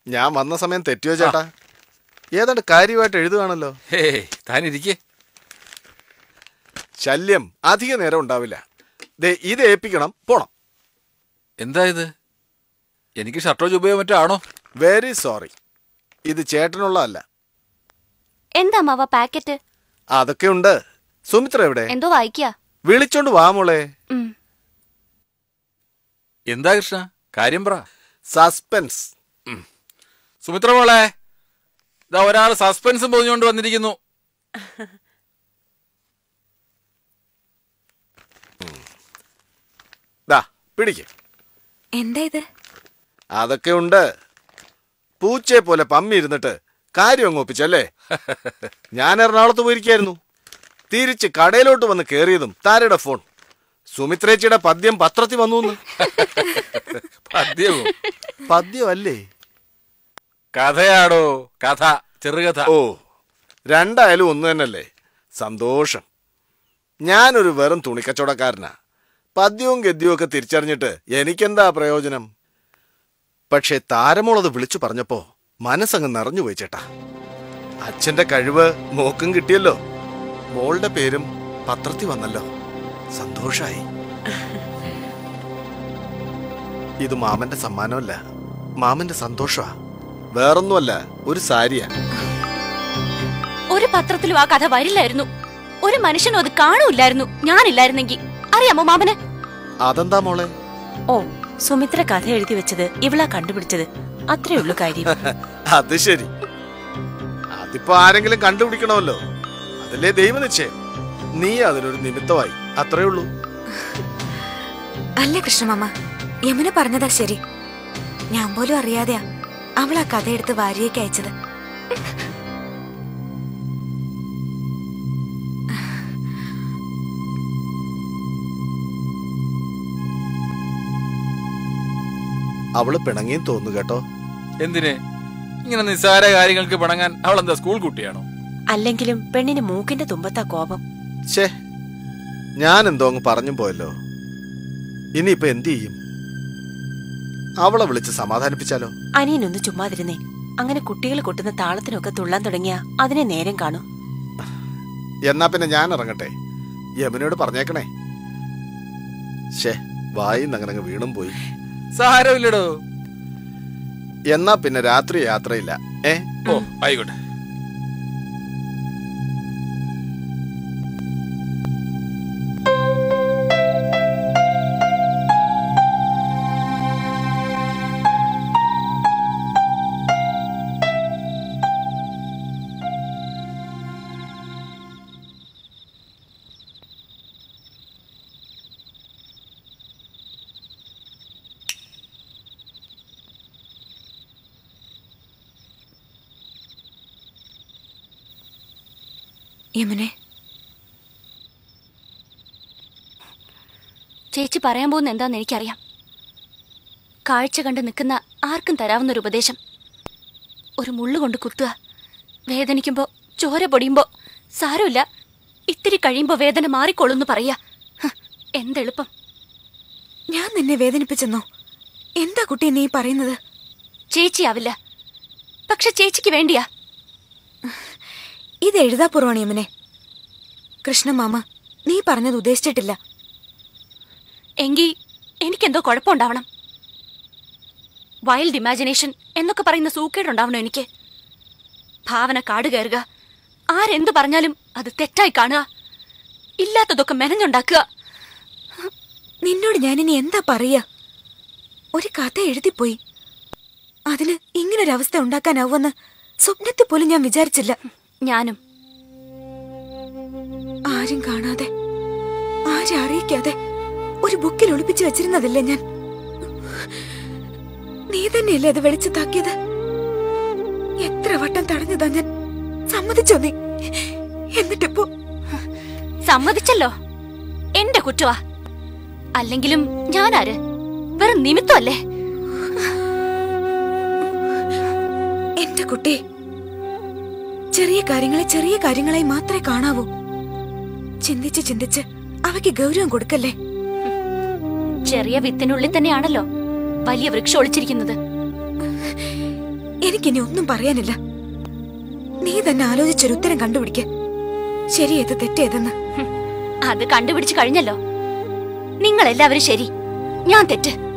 ഞാൻ വന്ന സമയം തെറ്റിയോ ചേട്ടാ ഏതാണ്ട് കാര്യമായിട്ട് എഴുതുകയാണല്ലോ ഹേ താനിരിക്കേ ശല്യം അധിക നേരം ഉണ്ടാവില്ല ദേ ഇത് ഏൽപ്പിക്കണം പോണം എന്താ ഇത് എനിക്ക് ഷർട്ടോ ചുബയോ മറ്റോ ആണോ വെരി സോറി ഇത് ചേട്ടനുള്ളതല്ല എന്താ മാവ പാക്കറ്റ് അതൊക്കെ ഉണ്ട് സുമിത്ര എവിടെ എന്തോ വായിക്കാ വിളിച്ചോണ്ട് വാ മോളെ ഉം. എന്താ കൃഷ്ണ കാര്യം പറ സസ്പെൻസ് സുമിത്ര മോളെ ഇതാ ഒരാൾ സസ്പെൻസും പൊതിഞ്ഞുകൊണ്ട് വന്നിരിക്കുന്നു ദാ പിടിക്ക് എന്താ ഇത് അതൊക്കെ ഉണ്ട് പൂച്ചയെ പോലെ പമ്മി ഇരുന്നിട്ട് കാര്യം അങ്ങ് ഒപ്പിച്ചല്ലേ ഞാൻ എറണാകുളത്ത് പോയിരിക്കായിരുന്നു തിരിച്ച് കടയിലോട്ട് വന്ന് കേറിയതും താരയുടെ ഫോൺ സുമിത്രേച്ചിയുടെ പദ്യം പത്രത്തിൽ വന്നു എന്ന്. പദ്യവും പദ്യമല്ലേ കഥയാടോ കഥ ചെറുകഥ ഓ രണ്ടായാലും ഒന്ന് തന്നെയല്ലേ സന്തോഷം ഞാനൊരു വെറും തുണിക്കച്ചവടക്കാരനാ പദ്യവും ഗദ്യവും ഒക്കെ തിരിച്ചറിഞ്ഞിട്ട് എനിക്കെന്താ പ്രയോജനം പക്ഷേ താരമോളത് വിളിച്ചു പറഞ്ഞപ്പോ മനസ്സങ്ങ് നിറഞ്ഞുപോയി ചേട്ടാ അച്ഛന്റെ കഴിവ് മോക്കും കിട്ടിയല്ലോ മോളുടെ പേരും പത്രത്തിൽ വന്നല്ലോ സന്തോഷായി ഇത് മാമന്റെ സമ്മാനമല്ല മാമന്റെ സന്തോഷമാ വേറൊന്നുമല്ല ഒരു സാരിയാ ഒരു പത്രത്തിലും ആ കഥ വരില്ലായിരുന്നു ഒരു മനുഷ്യനും അത് കാണൂല്ലായിരുന്നു ഞാനില്ലായിരുന്നെങ്കിൽ അറിയാമോ മാമന് അതെന്താ മോളെ ഓ സുമിത്ര കഥ എഴുതി വെച്ചത് ഇവളാ കണ്ടുപിടിച്ചത് അത്രേ ഉള്ളൂ കാര്യം അത് ശരി അതിപ്പോ ആരെങ്കിലും കണ്ടുപിടിക്കണമല്ലോ അതല്ലേ ദൈവനിശ്ചയം നീ അതിനൊരു നിമിത്തമായി അത്രേ ഉള്ളൂ അല്ല കൃഷ്ണമാമ യമുന പറഞ്ഞതാ ശരി ഞാൻ പോലും അറിയാതെയാ അവൾ ആ കഥയെടുത്ത് വാരിയേക്ക് അയച്ചത് അവള് പിണങ്ങിയും തോന്നു കേട്ടോ എന്തിന് ഇങ്ങനെ നിസ്സാര കാര്യങ്ങൾക്ക് പിണങ്ങാൻ അവൾ എന്താ സ്കൂൾ കുട്ടിയാണോ അല്ലെങ്കിലും പെണ്ണിന് മൂക്കിന്റെ തുമ്പത്താ കോപം ഛേ ഞാൻ എന്തോ അങ്ങ് പറഞ്ഞു പോയല്ലോ ഇനിയിപ്പൊ എന്തു ചെയ്യും അവളെ വിളിച്ച് സമാധാനിപ്പിച്ചാലോ അനിയനൊന്ന് ചുമ്മാതിരുന്നേ അങ്ങനെ കുട്ടികൾ കൊട്ടുന്ന താളത്തിനൊക്കെ തുള്ളാൻ തുടങ്ങിയ അതിനെ നേരം കാണും എന്നാ പിന്നെ ഞാൻ ഇറങ്ങട്ടെ യമുനയോട് പറഞ്ഞേക്കണേ ഷേ വായിന്ന് അങ്ങനെ അങ്ങ് വീണും പോയി സാരമില്ലടോ എന്നാ പിന്നെ രാത്രി യാത്രയില്ല ഏ ഓ ആയിക്കോട്ടെ യമുനെ ചേച്ചി പറയാൻ പോകുന്ന എന്താന്ന് എനിക്കറിയാം കാഴ്ച കണ്ട് നിൽക്കുന്ന ആർക്കും തരാവുന്ന ഒരു ഉപദേശം ഒരു മുള്ളു കൊണ്ട് കുത്തുക വേദനിക്കുമ്പോ ചോര പൊടിയുമ്പോ സാരമില്ല ഇത്തിരി കഴിയുമ്പോ വേദന മാറിക്കൊള്ളുന്നു പറയാ ഹ്, എന്തെളുപ്പം ഞാൻ നിന്നെ വേദനിപ്പിച്ചെന്നോ എന്താ കുട്ടി നീ പറയുന്നത് ചേച്ചിയാവില്ല പക്ഷെ ചേച്ചിക്ക് വേണ്ടിയാ ഇത് എഴുതാപ്പുറമാണ് യമുനെ കൃഷ്ണമാമ നീ പറഞ്ഞത് ഉദ്ദേശിച്ചിട്ടില്ല എങ്കിൽ എനിക്കെന്തോ കുഴപ്പമുണ്ടാവണം വൈൽഡ് ഇമാജിനേഷൻ എന്നൊക്കെ പറയുന്ന സൂക്കേടുണ്ടാവണം എനിക്ക് ഭാവന കാട് കയറുക ആരെന്ത് പറഞ്ഞാലും അത് തെറ്റായി കാണുക ഇല്ലാത്തതൊക്കെ മെനഞ്ഞുണ്ടാക്കുക നിന്നോട് ഞാനിനി എന്താ പറയാ ഒരു കഥ എഴുതിപ്പോയി അതിന് ഇങ്ങനൊരവസ്ഥ ഉണ്ടാക്കാനാവുമെന്ന് സ്വപ്നത്തിൽ പോലും ഞാൻ വിചാരിച്ചില്ല ഞാനും ആരും കാണാതെ ആരും അറിയിക്കാതെ ഒരു ബുക്കിൽ ഒളിപ്പിച്ചു വെച്ചിരുന്നതല്ലേ ഞാൻ നീ തന്നെയല്ലേ അത് വെളിച്ചത്താക്കിയത് എത്ര വട്ടം തടഞ്ഞതാ ഞാൻ സമ്മതിച്ചോ നീ എന്നിട്ടിപ്പോ സമ്മതിച്ചല്ലോ എന്റെ കുറ്റവാ അല്ലെങ്കിലും ഞാനാര് വെറും നിമിത്തമല്ലേ എന്റെ കുട്ടി ചെറിയ കാര്യങ്ങളെ ചെറിയ കാര്യങ്ങളായി മാത്രമേ കാണാവൂ ചിന്തിച്ച് ചിന്തിച്ച് അവയ്ക്ക് ഗൗരവം കൊടുക്കല്ലേ ചെറിയ വിത്തിനുള്ളിൽ തന്നെയാണല്ലോ വലിയ വൃക്ഷം ഒളിച്ചിരിക്കുന്നത് എനിക്കിനി ഒന്നും പറയാനില്ല നീ തന്നെ ആലോചിച്ചൊരു ഉത്തരം കണ്ടുപിടിക്ക ശരിയേത് തെറ്റേതെന്ന് ഹും, അത് കണ്ടുപിടിച്ചു കഴിഞ്ഞല്ലോ നിങ്ങൾ എല്ലാവരും ശരി ഞാൻ തെറ്റ്